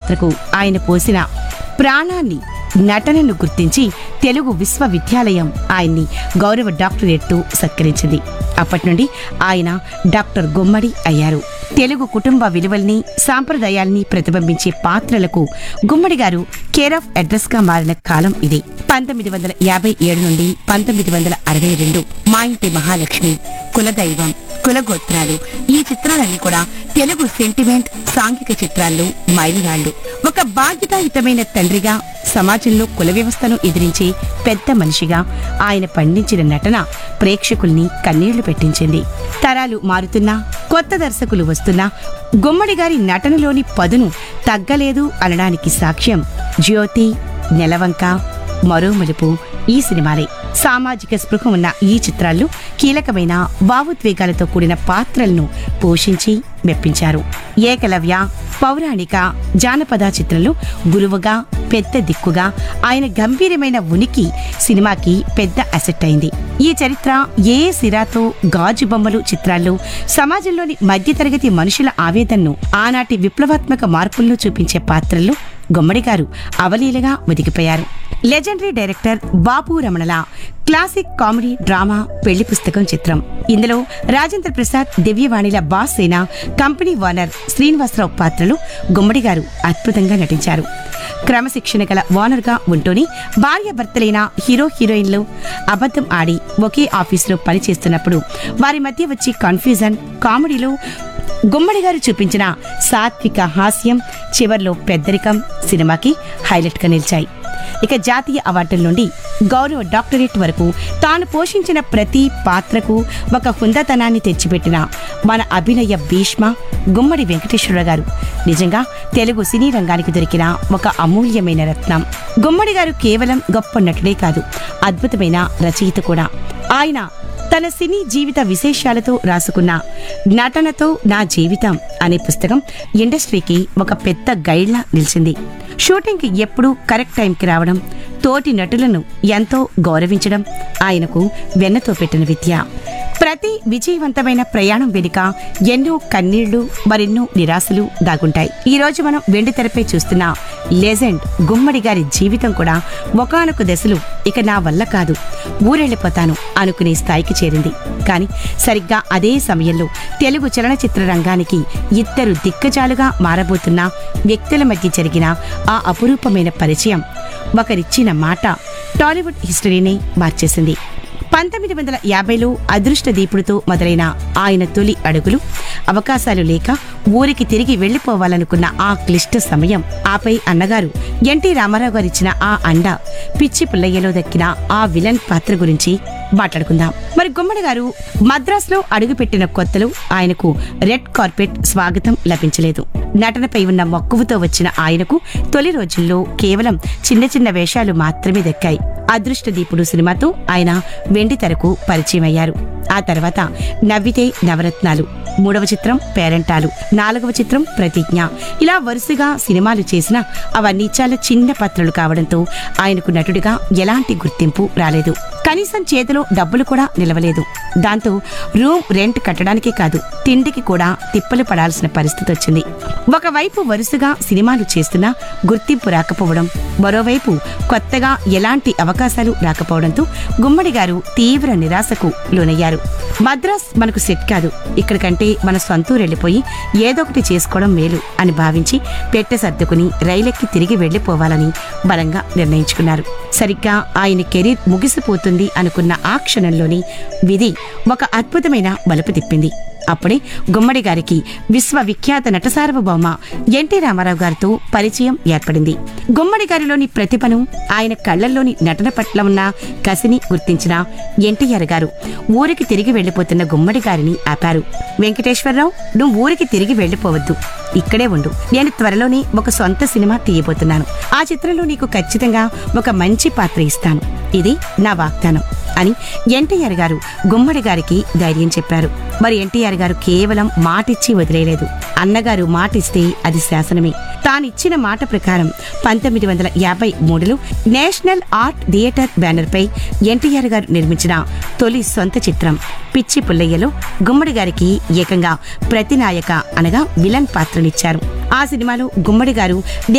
పాత్రకు ఆయన పోసిన ప్రాణాన్ని నటనను గుర్తించి తెలుగు విశ్వవిద్యాలయం ఆయన్ని గౌరవ డాక్టరేట్తో సత్కరించింది అప్పటి నుండి ఆయన డాక్టర్ గుమ్మడి అయ్యారు తెలుగు కుటుంబ విలువల్ని సాంప్రదాయాల్ని ప్రతిబింబించే పాత్రలకు గుమ్మడి గారు కేర్ ఆఫ్ అడ్రస్ గా మారిన కాలం ఇది పంతొమ్మిది వందల యాభై ఏడు నుండి పంతొమ్మిది వందల అరవై రెండు మా ఇంటి మహాలక్ష్మి కులదైవం కులగోత్రాలు ఈ చిత్రాలన్నీ కూడా తెలుగు సెంటిమెంట్ సాంఘిక చిత్రాల్లో మైలురాళ్లు ఒక బాధ్యతాయుతమైన తండ్రిగా సమాజంలో కుల వ్యవస్థను ఎదిరించే పెద్ద మనిషిగా ఆయన పండించిన నటన ప్రేక్షకుల్ని కన్నీళ్లు పెట్టించింది తరాలు మారుతున్నా కొత్త దర్శకులు వస్తున్నా గుమ్మడి గారి నటనలోని పదును తగ్గలేదు అనడానికి సాక్ష్యం జ్యోతి నెలవంక మరో మలుపు ఈ సినిమాలే సామాజిక స్పృహ ఉన్న ఈ చిత్రాల్లో కీలకమైన భావోద్వేగాలతో కూడిన పాత్రలను పోషించి మెప్పించారు ఏకలవ్య పౌరాణిక జానపద చిత్రంలో గురువుగా పెద్ద దిక్కుగా ఆయన గంభీరమైన ఉనికి సినిమాకి పెద్ద అసెట్ అయింది ఈ చరిత్ర ఏ సిరాతో గాజు బొమ్మలు చిత్రాల్లో సమాజంలోని మధ్యతరగతి మనుషుల ఆవేదనను ఆనాటి విప్లవాత్మక మార్పులను చూపించే పాత్రల్లో గుమ్మడి గారు అవలీలగా ఒదిగిపోయారు లెజెండరీ డైరెక్టర్ బాపు రమణల classic comedy drama Pelli Pustakam చిత్రం ఇందులో రాజేంద్ర ప్రసాద్ దివ్యవాణిల బాస్ సేన కంపెనీ ఓనర్ శ్రీనివాసరావు పాత్రలు గుమ్మడి గారు అద్భుతంగా నటించారు క్రమశిక్షణ గల ఓనర్ గా ఉంటూనే భార్యాభర్తలైన హీరో హీరోయిన్లు అబద్ధం ఆడి ఒకే ఆఫీసులో పనిచేస్తున్నప్పుడు వారి మధ్య వచ్చే కన్ఫ్యూజన్ కామెడీలో గుమ్మడి గారు చూపించిన సాత్విక హాస్యం చివర్లో పెద్దరికం సినిమాకి హైలైట్ గా నిలిచాయి ఇక జాతీయ అవార్డుల నుండి గౌరవ డాక్టరేట్ వరకు తాను పోషించిన ప్రతి పాత్రకు ఒక హుందతనాన్ని తెచ్చిపెట్టిన మన అభినయ భీష్మ గుమ్మడి వెంకటేశ్వర గారు నిజంగా తెలుగు సినీ రంగానికి దొరికిన ఒక అమూల్యమైన రత్నం గుమ్మడి గారు కేవలం గొప్ప నటుడే కాదు అద్భుతమైన రచయిత కూడా ఆయన తన సినీ జీవిత విశేషాలతో రాసుకున్న నటనతో నా జీవితం అనే పుస్తకం ఇండస్ట్రీకి ఒక పెద్ద గైడ్లా నిలిచింది షూటింగ్కి ఎప్పుడూ కరెక్ట్ టైంకి రావడం తోటి నటులను ఎంతో గౌరవించడం ఆయనకు వెన్నతో పెట్టిన విద్య ప్రతి విజయవంతమైన ప్రయాణం వెనుక ఎన్నో కన్నీళ్లు మరెన్నో నిరాశలు దాగుంటాయి ఈ రోజు మనం వెండి తెరపై చూస్తున్న లెజెండ్ గుమ్మడి గారి జీవితం కూడా ఒకానొక దశలో ఇక నా వల్ల కాదు ఊరెళ్ళిపోతాను అనుకునే స్థాయికి చేరింది కానీ సరిగ్గా అదే సమయంలో తెలుగు చలనచిత్ర రంగానికి ఇద్దరు దిగ్గజాలుగా మారబోతున్న వ్యక్తుల మధ్య జరిగిన ఆ అపురూపమైన పరిచయం ఒకరిచ్చిన మాట టాలీవుడ్ హిస్టరీని మార్చేసింది పంతొమ్మిది వందల యాభైలో అదృష్ట దీపుడితో మొదలైన ఆయన తొలి అడుగులు అవకాశాలు లేక ఊరికి తిరిగి వెళ్లిపోవాలనుకున్న ఆ క్లిష్ట సమయం ఆపై అన్నగారు ఎన్టీ రామారావు గారిచ్చిన ఆ అండ పిచ్చి పుల్లయ్యలో దక్కిన ఆ విలన్ పాత్ర గురించి మాట్లాడుకుందాం మరి గుమ్మడి గారు మద్రాసులో అడుగుపెట్టిన కొత్తలో ఆయనకు రెడ్ కార్పెట్ స్వాగతం లభించలేదు నటనపై ఉన్న మక్కువతో వచ్చిన ఆయనకు తొలి రోజుల్లో కేవలం చిన్న చిన్న వేషాలు మాత్రమే దక్కాయి అదృష్ట దీపుడు సినిమాతో ఆయన వెండి తెరకు పరిచయం అయ్యారు ఆ తర్వాత నవ్వితే నవరత్నాలు మూడవ చిత్రం పేరంటాలు నాలుగవ చిత్రం ప్రతిజ్ఞ ఇలా వరుసగా సినిమాలు చేసినా అవన్నీ చాలా చిన్న పాత్రలు కావడంతో ఆయనకు నటుడిగా ఎలాంటి గుర్తింపు రాలేదు కనీసం చేతిలో డబ్బులు కూడా నిలవలేదు దాంతో రూమ్ రెంట్ కట్టడానికే కాదు తిండికి కూడా తిప్పలు పడాల్సిన పరిస్థితి వచ్చింది ఒకవైపు వరుసగా సినిమాలు చేస్తున్నా గుర్తింపు రాకపోవడం మరోవైపు కొత్తగా ఎలాంటి అవకాశాలు రాకపోవడంతో గుమ్మడి గారు తీవ్ర నిరాశకు లోనయ్యారు మద్రాస్ మనకు సెట్ కాదు ఇక్కడికంటే మన సొంతూరు వెళ్ళిపోయి ఏదో ఒకటి చేసుకోవడం మేలు అని భావించి పెట్టె సర్దుకుని రైలెక్కి తిరిగి వెళ్లిపోవాలని బలంగా నిర్ణయించుకున్నారు సరిగ్గా ఆయన కెరీర్ ముగిసిపోతుంది అనుకున్న ఆ క్షణంలోని విధి ఒక అద్భుతమైన మలుపు తిప్పింది అప్పుడే గుమ్మడి గారికి విశ్వవిఖ్యాత నట సార్వభౌమ ఎన్టీ రామారావు గారితో పరిచయం ఏర్పడింది గుమ్మడి గారిలోని ప్రతిభను ఆయన కళ్లల్లోని నటన పట్ల ఉన్న కసిని గుర్తించిన ఎన్టీఆర్ గారు ఊరికి తిరిగి వెళ్లిపోతున్న గుమ్మడి గారిని ఆపారు వెంకటేశ్వరరావు నువ్వు ఊరికి తిరిగి వెళ్లిపోవద్దు ఇక్కడే ఉండు నేను త్వరలోనే ఒక సొంత సినిమా తీయబోతున్నాను ఆ చిత్రంలో నీకు ఖచ్చితంగా ఒక మంచి పాత్ర ఇస్తాను ఇది నా వాగ్దానం అని ఎన్టీఆర్ గారు గుమ్మడి గారికి ధైర్యం చెప్పారు మరి ఎన్టీఆర్ గారు కేవలం మాటిచ్చి వదిలేయలేదు అన్నగారు మాటిస్తే అది శాసనమే తానిచ్చిన మాట ప్రకారం పంతొమ్మిది వందల యాభై మూడులో నేషనల్ ఆర్ట్ థియేటర్ బ్యానర్ పై ఎన్టీఆర్ గారు నిర్మించిన తొలి సొంత చిత్రం పిచ్చి పుల్లయ్యలో గుమ్మడి గారికి ఏకంగా ప్రతినాయక అనగా విలన్ పాత్రనిచ్చారు ఆ సినిమాలో గుమ్మడి గారు